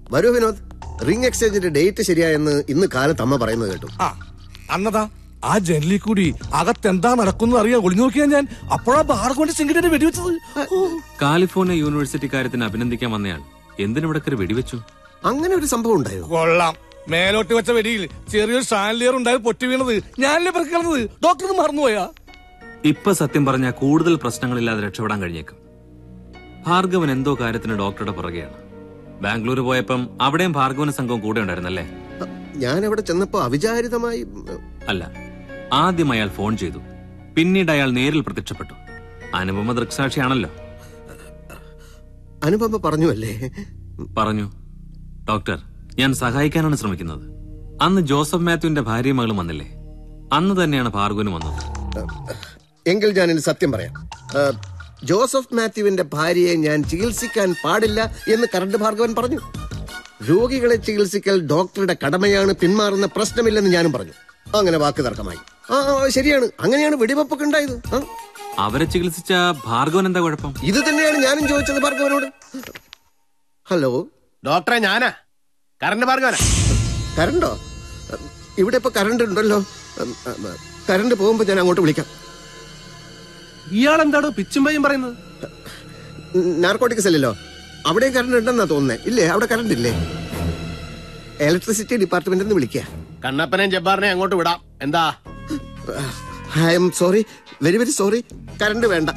വരൂ വിനോദ് റിംഗ് എക്സ്ചേഞ്ചിന്റെ ഡേറ്റ് ശരിയായെന്ന് ഇന്ന് കാലത്ത് അമ്മ പറയുന്നത് കേട്ടു ആ അന്നതാ ആ ജനലിൽ കൂടി അകത്തെന്താ നടക്കുന്നത് അറിയാൻ ഒളിഞ്ഞു നോക്കിയാ ഞാൻ അപ്പോഴാ ബാർകൊണ്ട് സിംഗിനെ വെടിവെച്ചത് ഓ. കാലിഫോർണിയ യൂണിവേഴ്സിറ്റി കാര്യത്തിന് അഭിനന്ദിക്കാൻ വന്നയാൾ എന്തിനിവിടെ കയറി വെടിവെച്ചു അങ്ങനെ ഒരു സംഭവം ഉണ്ടായോ കൊള്ളാം മേലോട്ട് വെച്ച വെടിയിൽ ചെറിയൊരു ഷാൻലിയർ ഉണ്ടായി പൊട്ടി വീണത് ഞാനല്ലേ പറക്കുന്നത് ഡോക്ടർ മറന്നുപോയാ ഇപ്പൊ സത്യം പറഞ്ഞാൽ കൂടുതൽ പ്രശ്നങ്ങളില്ലാതെ രക്ഷപ്പെടാൻ കഴിഞ്ഞേക്കും ഭാർഗവൻ എന്തോ കാര്യത്തിന് ഡോക്ടറുടെ പുറകെയാണ് ബാംഗ്ലൂർ പോയപ്പം അവിടെയും ഭാർഗവന സംഘവും കൂടെ ഉണ്ടായിരുന്നല്ലേ ഞാൻ അവിടെ ചെന്നപ്പോ അവിചാരിതമായി ഉം, അല്ല ആദ്യം അയാൾ ഫോൺ ചെയ്തു പിന്നീട് അയാൾ നേരിൽ പ്രത്യക്ഷപ്പെട്ടു അനുപമ ദൃക്സാക്ഷിയാണല്ലോ അനുപമ പറഞ്ഞു അല്ലേ പറഞ്ഞു ഡോക്ടർ ഞാൻ സഹായിക്കാനാണ് ശ്രമിക്കുന്നത് അന്ന് ജോസഫ് മാത്യുവിന്റെ ഭാര്യയും മകളും വന്നില്ലേ അന്ന് തന്നെയാണ് ഭാർഗവനും വന്നത് എങ്കിൽ ഞാൻ ഇനി സത്യം പറയാം ആ, ജോസഫ് മാത്യുവിന്റെ ഭാര്യയെ ഞാൻ ചികിത്സിക്കാൻ പാടില്ല എന്ന് കറണ്ട് ഭാർഗവൻ പറഞ്ഞു രോഗികളെ ചികിത്സിക്കൽ ഡോക്ടറുടെ കടമയാണ് പിന്മാറുന്ന പ്രശ്നമില്ലെന്ന് ഞാനും പറഞ്ഞു അങ്ങനെ വാക്ക് തർക്കമായി ആ ആ, ശരിയാണ് അങ്ങനെയാണ് വെടിവെപ്പൊക്കെ ഉണ്ടായത് ആ, അവരെ ചികിത്സിച്ച ഭാർഗവൻ എന്താ കുഴപ്പം ഇത് തന്നെയാണ് ഞാനും ചോദിച്ചത് ഭാർഗവനോട് ഹലോ ഡോക്ടറെ ഞാനാ കറണ്ട് ഭാർഗവനാ കറണ്ടോ ഇവിടെ ഇപ്പൊ കറണ്ട് ഉണ്ടല്ലോ കറണ്ട് പോകുമ്പോ ഞാൻ അങ്ങോട്ട് വിളിക്കാം ഇയാൾ എന്താടോ പിച്ചും പയ്യും പറയുന്നത് നാർക്കോട്ടിക്സ് അല്ലല്ലോ അവിടെയും കറണ്ട് ഉണ്ടെന്നാ തോന്നുന്നേ ഇല്ലേ അവിടെ കറണ്ട് ഇല്ലേ ഇലക്ട്രിസിറ്റി ഡിപ്പാർട്ട്മെന്റിൽ നിന്ന് വിളിക്കുക കണ്ണപ്പനെയും ജബ്ബാറിനെയും അങ്ങോട്ട് വിടാം എന്താ I am sorry very very sorry current വേണ്ട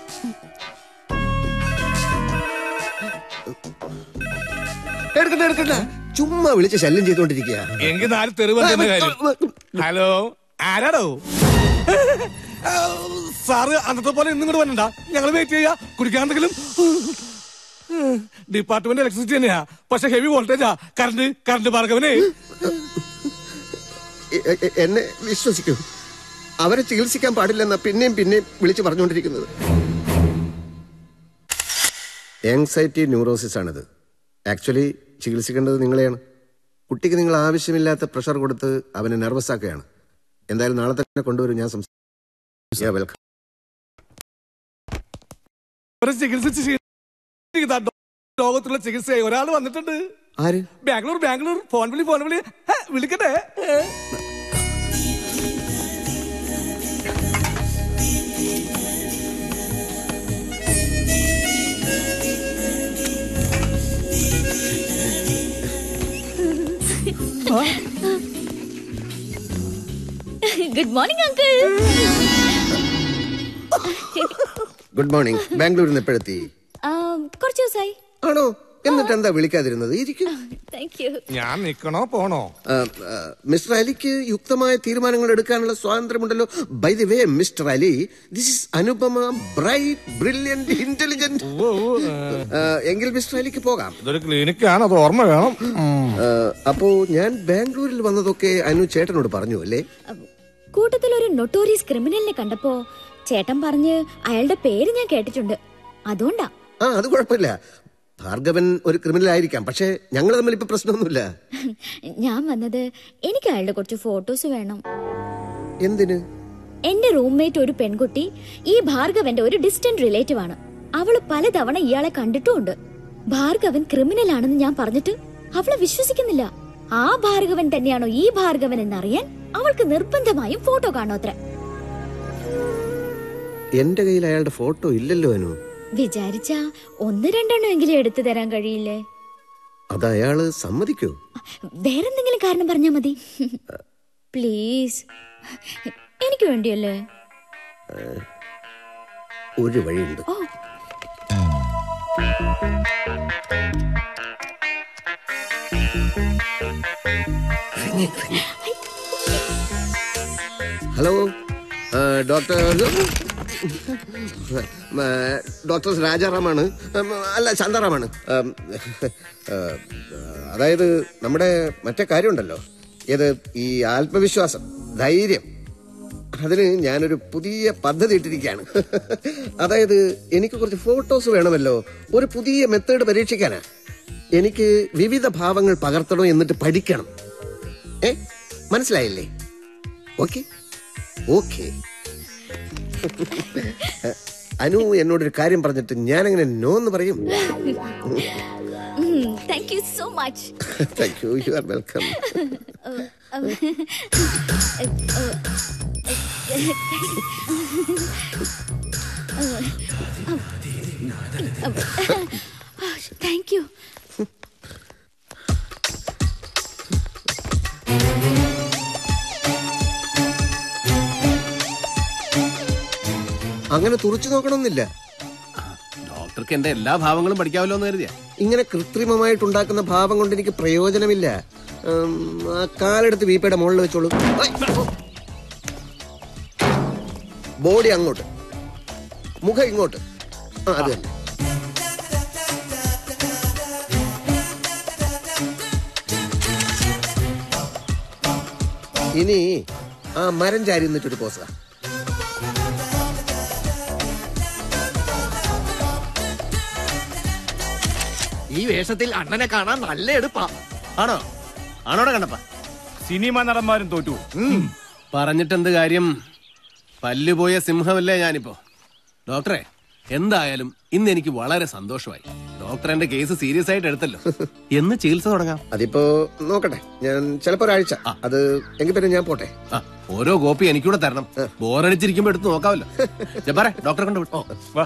എടുക്കണ്ട എടുക്കണ്ട ചുമ്മാ വിളിച്ച് ശല്യം ചെയ്തുകൊണ്ടിരിക്കുക എങ്കിൽ നാല് തെരുവ് തന്നെ കാര്യം ഹലോ ആരാടോ ആ, സാറ് അന്നത്തെ പോലെ ഇന്നും കൂടെ വരണ്ട ഞങ്ങൾ വെയിറ്റ് ചെയ്യാ കുടിക്കാൻ എന്തെങ്കിലും ഡിപ്പാർട്ട്മെന്റ് ഇലക്ട്രിസിറ്റി തന്നെയാ പക്ഷെ ഹെവി വോൾട്ടേജാ കറണ്ട് കറണ്ട് ഭാർഗവനെ എ- എ- എന്നെ വിശ്വസിക്കൂ അവരെ ചികിത്സിക്കാൻ പാടില്ലെന്ന പിന്നെയും പിന്നെയും വിളിച്ച് പറഞ്ഞുകൊണ്ടിരിക്കുന്നത് ആങ്സൈറ്റി ന്യൂറോസിസ് ആണിത് ആക്ച്വലി ചികിത്സിക്കേണ്ടത് നിങ്ങളെയാണ് കുട്ടിക്ക് നിങ്ങൾ ആവശ്യമില്ലാത്ത പ്രഷർ കൊടുത്ത് അവനെ നെർവസ് ആക്കുകയാണ് എന്തായാലും നാളെ തന്നെ കൊണ്ടുവരും ഞാൻ സംസാരിക്കാം വെൽക്കം അവരെ ചികിത്സിച്ച് ക്ഷീണിച്ചതാ. ലോകത്തുള്ള ചികിത്സയായി ഒരാൾ വന്നിട്ടുണ്ട് ആര് ബാംഗ്ലൂർ ബാംഗ്ലൂർ ഫോൺ വിളി ഫോൺ വിളി ഹേ, വിളിക്കട്ടെ ഏ. Good morning uncle good morning ബാംഗ്ലൂരിൽ നിന്ന് എപ്പോഴെത്തി കുറച്ച് ദിവസമായി ആണോ എന്നിട്ട് എന്താ വിളിക്കാതിരുന്നത് ഇരിക്കും താങ്ക് യു ഞാൻ നിക്കണോ പോണോ മിസ്റ്റർ അലിക്ക് യുക്തമായ തീരുമാനങ്ങൾ എടുക്കാനുള്ള സ്വാതന്ത്ര്യമുണ്ടല്ലോ by the way mister Ali this is Anupama bright brilliant intelligent എങ്കിൽ മിസ്റ്റർ അലിക്ക് പോകാം ഇതൊരു ക്ലിനിക്കാണ് അത് ഓർമ്മ വേണം ആ, അപ്പോ ഞാൻ ബാംഗ്ലൂരിൽ വന്നതൊക്കെ അനു ചേട്ടനോട് പറഞ്ഞു അല്ലേ കൂട്ടത്തിൽ ഒരു നൊട്ടോറിയസ് ക്രിമിനലിനെ കണ്ടപ്പോ ചേട്ടൻ പറഞ്ഞ് അയാളുടെ പേര് ഞാൻ കേട്ടിട്ടുണ്ട് അതുകൊണ്ടാ ആ അത് കുഴപ്പമില്ല ഭാർഗവൻ ഒരു ക്രിമിനൽ ആയിരിക്കാം പക്ഷെ ഞങ്ങൾ തമ്മിൽ ഇപ്പൊ പ്രശ്നമൊന്നുമില്ല ഞാൻ വന്നത് എനിക്ക് അയാളുടെ കുറച്ച് ഫോട്ടോസ് വേണം എന്തിന് എന്റെ റൂംമേറ്റ് ഒരു പെൺകുട്ടി ഈ ഭാർഗവന്റെ ഒരു ഡിസ്റ്റന്റ് റിലേറ്റീവ് ആണ് അവള് പലതവണ ഇയാളെ കണ്ടിട്ടുമുണ്ട് ഭാർഗവൻ ക്രിമിനൽ ആണെന്ന് ഞാൻ പറഞ്ഞിട്ട് അവളെ വിശ്വസിക്കുന്നില്ല ആ ഭാർഗവൻ തന്നെയാണോ ഈ ഭാർഗവൻ എന്നറിയാൻ അവൾക്ക് നിർബന്ധമായും ഫോട്ടോ കാണോത്ര എന്റെ കയ്യിൽ അയാളുടെ ഫോട്ടോ ഇല്ലല്ലോ അനു വിചാരിച്ച ഒന്ന് രണ്ടെണ്ണം എങ്കിലും എടുത്തു തരാൻ കഴിയില്ലേ അത് അയാള് സമ്മതിക്കോ വേറെന്തെങ്കിലും കാരണം പറഞ്ഞാ മതി പ്ലീസ് എനിക്ക് വേണ്ടിയല്ലേ ഒരു വഴിയുണ്ട് ഓ ഹലോ ആ, ഡോക്ടർ ആ, ഡോക്ടർ രാജാറാമാണ് ഉം, അല്ല ശാന്താറാമാണ് ഉം, ആ, അതായത് നമ്മുടെ മറ്റേ കാര്യമുണ്ടല്ലോ ഏത് ഈ ആത്മവിശ്വാസം ധൈര്യം അതിന് ഞാനൊരു പുതിയ പദ്ധതി ഇട്ടിരിക്കുകയാണ് അതായത് എനിക്ക് കുറച്ച് ഫോട്ടോസ് വേണമല്ലോ ഒരു പുതിയ മെത്തേഡ് പരീക്ഷിക്കാനാ എനിക്ക് വിവിധ ഭാവങ്ങൾ പകർത്തണം എന്നിട്ട് പഠിക്കണം ഏ മനസ്സിലായില്ലേ ഓക്കെ ഓക്കെ അനു എന്നോടൊരു കാര്യം പറഞ്ഞിട്ട് ഞാനെങ്ങനെ നോ എന്ന് പറയും thank you so much thank you you are welcome thank you അങ്ങനെ തുറച്ചു നോക്കണമെന്നില്ല ഡോക്ടർക്ക് എന്റെ എല്ലാ ഭാവങ്ങളും പഠിക്കാമല്ലോ എന്ന് കരുതിയാ ഇങ്ങനെ കൃത്രിമമായിട്ടുണ്ടാക്കുന്ന ഭാവം കൊണ്ട് എനിക്ക് പ്രയോജനമില്ല ഉം, ആ കാലെടുത്ത് വീപ്പയുടെ മുകളിൽ വെച്ചോളൂ ബോഡി അങ്ങോട്ട് മുഖം ഇങ്ങോട്ട് ആ അത് തന്നെ ഇനി ആ മരം ചാരി നിന്നിട്ടൊരു പോസാ ഈ വേഷത്തിൽ അണ്ണനെ കാണാൻ നല്ല എടുപ്പാ ആണോ ആണോടെ കണ്ടപ്പ സിനിമ നടന്മാരും തോറ്റു പറഞ്ഞിട്ടെന്ത് കാര്യം പല്ലുപോയ സിംഹമല്ലേ ഞാനിപ്പോ ഡോക്ടറെ എന്തായാലും ഇന്ന് എനിക്ക് വളരെ സന്തോഷമായി ഡോക്ടർ എന്റെ കേസ് സീരിയസ് ആയിട്ട് എടുത്തല്ലോ എന്ന് ചികിത്സ തുടങ്ങാം അതിപ്പോ നോക്കട്ടെ ഞാൻ ചിലപ്പോ ഒരാഴ്ച അത് എങ്കിൽ പിന്നെ ഞാൻ പോട്ടെ ആ ഓരോ കോപ്പി എനിക്കൂടെ തരണം ബോറടിച്ചിരിക്കുമ്പോ എടുത്ത് നോക്കാമല്ലോ ജബ്ബാറെ ഡോക്ടറെ കൊണ്ട് വിട്ടോ വാ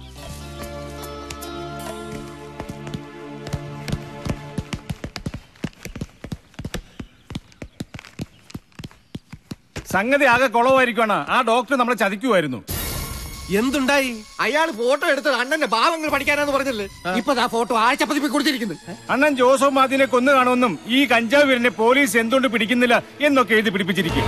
സംഗതി ആകെ കുളവായിരിക്കുവാണ് ആ ഡോക്ടർ നമ്മളെ ചതിക്കുമായിരുന്നു എന്തുണ്ടായി അയാൾ ഫോട്ടോ എടുത്തത് അണ്ണന്റെ ഭാവങ്ങൾ പഠിക്കാനാന്ന് പറഞ്ഞല്ലേ ഇപ്പൊ ആ ഫോട്ടോ ആഴ്ചപ്പതിപ്പി കൊടുത്തിരിക്കുന്നു അണ്ണൻ ജോസഫ് മാതിനെ കൊന്നു കാണുമെന്നും ഈ കഞ്ചാവ് വീരനെ പോലീസ് എന്തുകൊണ്ട് പിടിക്കുന്നില്ല എന്നൊക്കെ എഴുതി പിടിപ്പിച്ചിരിക്കും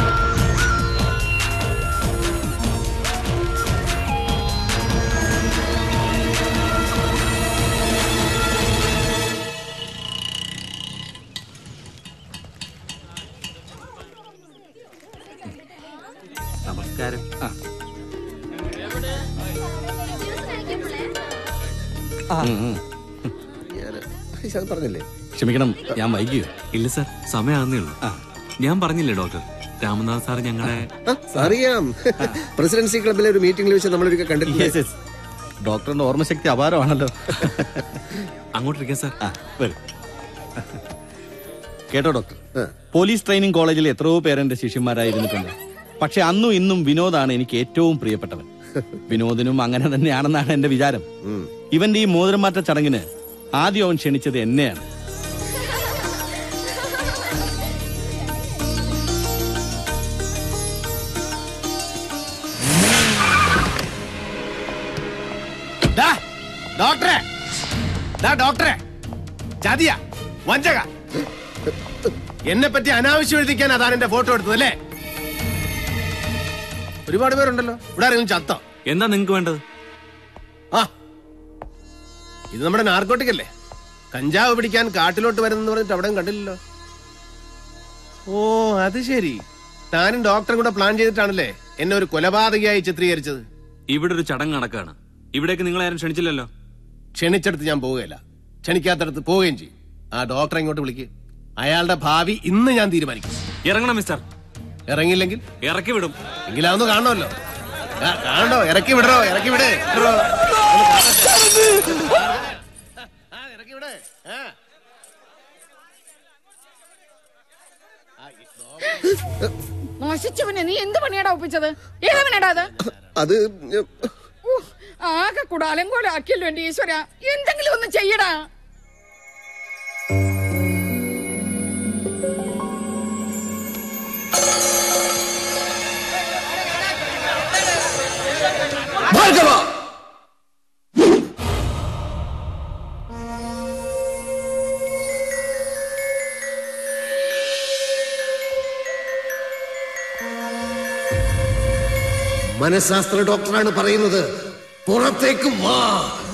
നമസ്കാരം ഞാൻ അത് പറഞ്ഞില്ലേ ക്ഷമിക്കണം ഞാൻ വൈകിയോ ഇല്ല സാർ സമയമാകുന്നേ ഉള്ളൂ ഞാൻ പറഞ്ഞില്ലേ ഡോക്ടർ രാമനാഥ് സാർ ഞങ്ങളെ ആ, അറിയാം പ്രസിഡൻസി ക്ലബിലെ ഒരു മീറ്റിംഗിൽ വെച്ച് നമ്മളൊരിക്കൽ കണ്ടിട്ടില്ലേ യെസ് യെസ് ഡോക്ടറിന്റെ ഓർമ്മശക്തി അപാരമാണല്ലോ അങ്ങോട്ടിരിക്കാം സാർ ആ, വരൂ കേട്ടോ ഡോക്ടർ ആ. പോലീസ് ട്രെയിനിങ് കോളേജിൽ എത്രയോ പേരെന്റെ ശിഷ്യന്മാരായിരുന്നിട്ടുണ്ട് പക്ഷെ അന്നും ഇന്നും വിനോദാണ് എനിക്ക് ഏറ്റവും പ്രിയപ്പെട്ടവൻ വിനോദിനും അങ്ങനെ തന്നെയാണെന്നാണ് എന്റെ വിചാരം ഇവന്റെ ഈ മോതിരമാറ്റ ചടങ്ങിന് ആദ്യം അവൻ ക്ഷണിച്ചത് എന്നെയാണ് ഡാ, ഡോക്ടറെ ഡാ, ഡോക്ടറെ ചതിയ വഞ്ചക എന്നെ പറ്റി അനാവശ്യം എഴുതിക്കാൻ അതാണ് എന്റെ ഫോട്ടോ എടുത്തത് അല്ലേ ഒരുപാട് പേരുണ്ടല്ലോ ഇവിടെ ആരെങ്കിലും ചത്തോ എന്താ നിങ്ങൾക്ക് വേണ്ടത് ആ ഇത് നമ്മുടെ നാർക്കോട്ടിക് അല്ലേ കഞ്ചാവ് പിടിക്കാൻ കാട്ടിലോട്ട് വരുന്നെന്ന് പറഞ്ഞിട്ട് അവിടെയും കണ്ടില്ലല്ലോ ഓ അത് ശരി താനും ഡോക്ടറും കൂടെ പ്ലാൻ ചെയ്തിട്ടാണല്ലേ എന്നെ ഒരു കൊലപാതകയായി ചിത്രീകരിച്ചത് ഇവിടെ ഒരു ചടങ്ങ് നടക്കാണ് ഇവിടേക്ക് നിങ്ങളെ ആരും ക്ഷണിച്ചില്ലല്ലോ ക്ഷണിച്ചെടുത്ത് ഞാൻ പോവുകയില്ല ക്ഷണിക്കാത്തടത്ത് പോവുകയും ചെയ്യും ആ ഡോക്ടറെ ഇങ്ങോട്ട് വിളിക്ക് അയാളുടെ ഭാവി ഇന്ന് ഞാൻ തീരുമാനിക്കും ഇറങ്ങണം മിസ്റ്റർ ഇറങ്ങിയില്ലെങ്കിൽ ഇറക്കി വിടും എങ്കിലാവുന്നു കാണണമല്ലോ ആ, കാണണോ ഇറക്കി വിടറോ ഇറക്കി വിട് വിടറോ. ഒന്ന് കാണട്ടെ. ആ, ഇറക്കി വിട് ആ. നശിച്ചവനെ നീ എന്ത് പണിയാടാ ഒപ്പിച്ചത് ഏതവനാടാ അത് അത് ഊ, ആകെ കുടാലം പോലെ ആക്കിയല്ലോ എന്റെ ഈശ്വര എന്തെങ്കിലും ഒന്ന് ചെയ്യടാ മനഃശാസ്ത്ര ഡോക്ടറാണ് പറയുന്നത് പുറത്തേക്ക് വാ